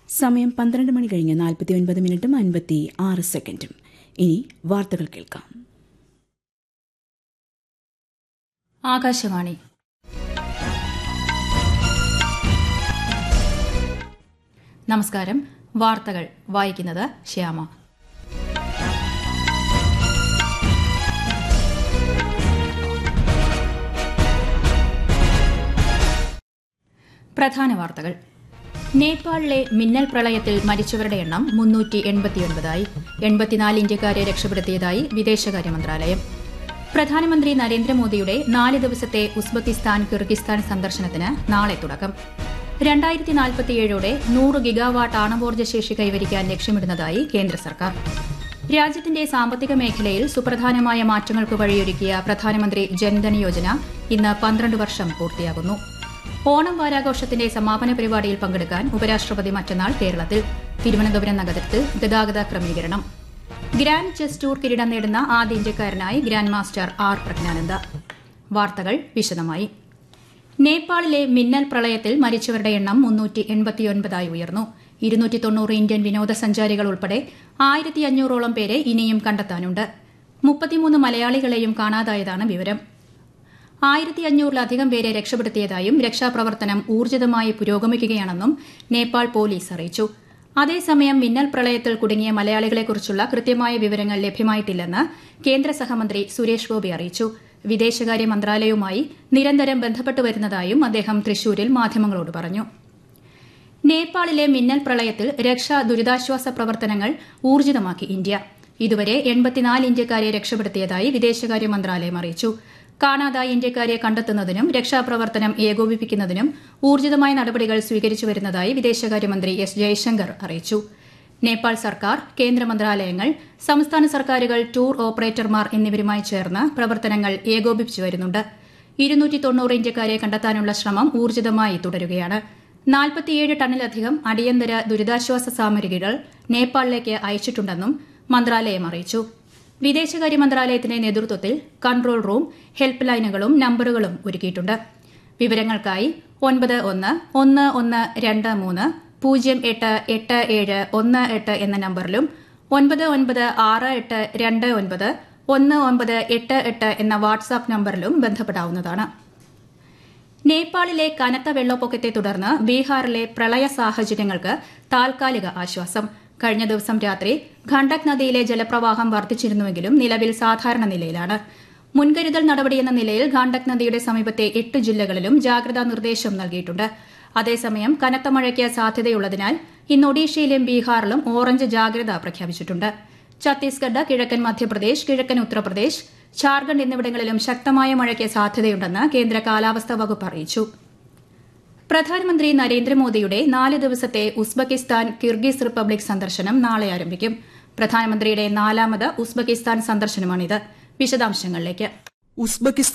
സമയം പന്ത്രണ്ട് മണി കഴിഞ്ഞ് നാൽപ്പത്തി ഒൻപത് മിനിറ്റും അൻപത്തി ആറ് സെക്കൻഡും ഇനി വാർത്തകൾ കേൾക്കാം ആകാശവാണി നമസ്കാരം വാർത്തകൾ വായിക്കുന്നത് ശ്യാമ പ്രധാന വാർത്തകൾ നേപ്പാളിലെ മിന്നൽ പ്രളയത്തിൽ മരിച്ചവരുടെ എണ്ണം മുന്നൂറ്റി എൺപത്തിയൊൻപതായി എൺപത്തിനാല് ഇന്ത്യക്കാരെ രക്ഷപ്പെടുത്തിയതായി വിദേശകാര്യ മന്ത്രാലയം പ്രധാനമന്ത്രി നരേന്ദ്രമോദിയുടെ നാല് ദിവസത്തെ ഉസ്ബെക്കിസ്ഥാൻ കിർഗിസ്ഥാൻ സന്ദർശനത്തിന് നാളെ തുടക്കം രണ്ടായിരത്തി നാൽപ്പത്തിയേഴോടെ നൂറ് ഗിഗാവാട്ട് ആണവോർജ്ജ ശേഷി കൈവരിക്കാൻ ലക്ഷ്യമിടുന്നതായി കേന്ദ്ര സർക്കാർ രാജ്യത്തിന്റെ സാമ്പത്തിക മേഖലയിൽ സുപ്രധാനമായ മാറ്റങ്ങൾക്ക് വഴിയൊരുക്കിയ പ്രധാനമന്ത്രി ജൻധൻ യോജന ഇന്ന് പന്ത്രണ്ട് വർഷം പൂർത്തിയാകുന്നു ഓണം വാരാഘോഷത്തിന്റെ സമാപന പരിപാടിയിൽ പങ്കെടുക്കാൻ ഉപരാഷ്ട്രപതി മറ്റന്നാൾ കേരളത്തിൽ തിരുവനന്തപുരം നഗരത്തിൽ ഗതാഗത ക്രമീകരണം ഗ്രാൻഡ് ചെസ് ടൂർ കിരീടം നേടുന്ന ആദ്യ ഇന്ത്യക്കാരനായി ഗ്രാൻഡ് മാസ്റ്റർ ആർ പ്രജ്ഞാനന്ദ വാർത്തകൾ വിശദമായി നേപ്പാളിലെ മിന്നൽ പ്രളയത്തിൽ മരിച്ചവരുടെ എണ്ണം മുന്നൂറ്റി എൺപത്തിയൊൻപതായി ഉയർന്നു ഇരുന്നൂറ്റി തൊണ്ണൂറ് ഇന്ത്യൻ വിനോദസഞ്ചാരികൾ ഉൾപ്പെടെ ആയിരത്തി അഞ്ഞൂറോളം പേരെ ഇനിയും കണ്ടെത്താനുണ്ട് മുപ്പത്തിമൂന്ന് മലയാളികളെയും കാണാതായതാണ് വിവരം ആയിരത്തി അഞ്ഞൂറിലധികം പേരെ രക്ഷപ്പെടുത്തിയതായും രക്ഷാപ്രവർത്തനം ഊർജിതമായി പുരോഗമിക്കുകയാണെന്നും നേപ്പാൾ പോലീസ് അറിയിച്ചു അതേസമയം മിന്നൽ പ്രളയത്തിൽ കുടുങ്ങിയ മലയാളികളെക്കുറിച്ചുള്ള കൃത്യമായ വിവരങ്ങൾ ലഭ്യമായിട്ടില്ലെന്ന് കേന്ദ്ര സഹമന്ത്രി സുരേഷ് ഗോപി അറിയിച്ചു വിദേശകാര്യ മന്ത്രാലയവുമായി നിരന്തരം ബന്ധപ്പെട്ടു വരുന്നതായും അദ്ദേഹം തൃശൂരിൽ മാധ്യമങ്ങളോട് പറഞ്ഞു നേപ്പാളിലെ മിന്നൽ പ്രളയത്തിൽ രക്ഷാ ദുരിതാശ്വാസ പ്രവർത്തനങ്ങൾ ഊർജിതമാക്കി ഇന്ത്യ ഇതുവരെ എൺപത്തിനാല് ഇന്ത്യക്കാരെ രക്ഷപ്പെടുത്തിയതായി വിദേശകാര്യ മന്ത്രാലയം അറിയിച്ചു കാണാതായ ഇന്ത്യക്കാരെ കണ്ടെത്തുന്നതിനും രക്ഷാപ്രവർത്തനം ഏകോപിപ്പിക്കുന്നതിനും ഊർജിതമായ നടപടികൾ സ്വീകരിച്ചു വരുന്നതായി വിദേശകാര്യമന്ത്രി എസ് ജയശങ്കർ അറിയിച്ചു നേപ്പാൾ സർക്കാർ കേന്ദ്ര മന്ത്രാലയങ്ങൾ സംസ്ഥാന സർക്കാരുകൾ ടൂർ ഓപ്പറേറ്റർമാർ എന്നിവരുമായി ചേർന്ന് പ്രവർത്തനങ്ങൾ ഏകോപിപ്പിച്ചു വരുന്നുണ്ട് ഇരുന്നൂറ്റി തൊണ്ണൂറ് ഇന്ത്യക്കാരെ കണ്ടെത്താനുള്ള ശ്രമം ഊർജിതമായി തുടരുകയാണ് നാൽപ്പത്തിയേഴ് ടണ്ണിലധികം അടിയന്തര ദുരിതാശ്വാസ സാമഗ്രികൾ നേപ്പാളിലേക്ക് അയച്ചിട്ടുണ്ടെന്നും മന്ത്രാലയം അറിയിച്ചു വിദേശകാര്യ മന്ത്രാലയത്തിന്റെ നേതൃത്വത്തിൽ കൺട്രോൾ റൂം ഹെൽപ്പ് ലൈനുകളും നമ്പറുകളും ഒരുക്കിയിട്ടുണ്ട് വിവരങ്ങൾക്കായി ഒൻപത് ഒന്ന് ഒന്ന് ഒന്ന് രണ്ട് മൂന്ന് പൂജ്യം എട്ട് എട്ട് ഏഴ് ഒന്ന് എട്ട് എന്ന നമ്പറിലും ഒൻപത് ഒൻപത് ആറ് എട്ട് രണ്ട് ഒൻപത് ഒന്ന് ഒൻപത് എട്ട് എട്ട് എന്ന വാട്സാപ്പ് നമ്പറിലും ബന്ധപ്പെടാവുന്നതാണ് നേപ്പാളിലെ കനത്ത വെള്ളപ്പൊക്കത്തെ തുടർന്ന് ബീഹാറിലെ പ്രളയ സാഹചര്യങ്ങൾക്ക് താൽക്കാലിക ആശ്വാസം കഴിഞ്ഞ ദിവസം രാത്രി ഖണ്ഡക് നദിയിലെ ജലപ്രവാഹം വർദ്ധിച്ചിരുന്നുവെങ്കിലും നിലവിൽ സാധാരണ നിലയിലാണ് മുൻകരുതൽ നടപടിയെന്ന നിലയിൽ ഖണ്ഡക് നദിയുടെ സമീപത്തെ എട്ട് ജില്ലകളിലും ജാഗ്രതാ നിർദ്ദേശം നൽകിയിട്ടുണ്ട് അതേസമയം കനത്ത മഴയ്ക്ക് സാധ്യതയുള്ളതിനാൽ ഇന്ന് ഒഡീഷയിലും ബീഹാറിലും ഓറഞ്ച് ജാഗ്രത പ്രഖ്യാപിച്ചിട്ടുണ്ട് ഛത്തീസ്ഗഡ് കിഴക്കൻ മധ്യപ്രദേശ് കിഴക്കൻ ഉത്തർപ്രദേശ് ഝാർഖണ്ഡ് എന്നിവിടങ്ങളിലും ശക്തമായ മഴയ്ക്ക് സാധ്യതയുണ്ടെന്ന് കേന്ദ്ര കാലാവസ്ഥാ വകുപ്പ് അറിയിച്ചു പ്രധാനമന്ത്രി നരേന്ദ്രമോദിയുടെ നാല് ദിവസത്തെ ഉസ്ബെക്കിസ്ഥാൻ കിർഗിസ് റിപ്പബ്ലിക് സന്ദർശനം നാളെ ആരംഭിക്കും പ്രധാനമന്ത്രിയുടെ നാലാമത് ഉസ്ബെക്കിസ്ഥാൻ സന്ദർശനമാണിത് വിശദാംശങ്ങളിലേക്ക് ഉസ്ബെക്കിസ്ഥാൻ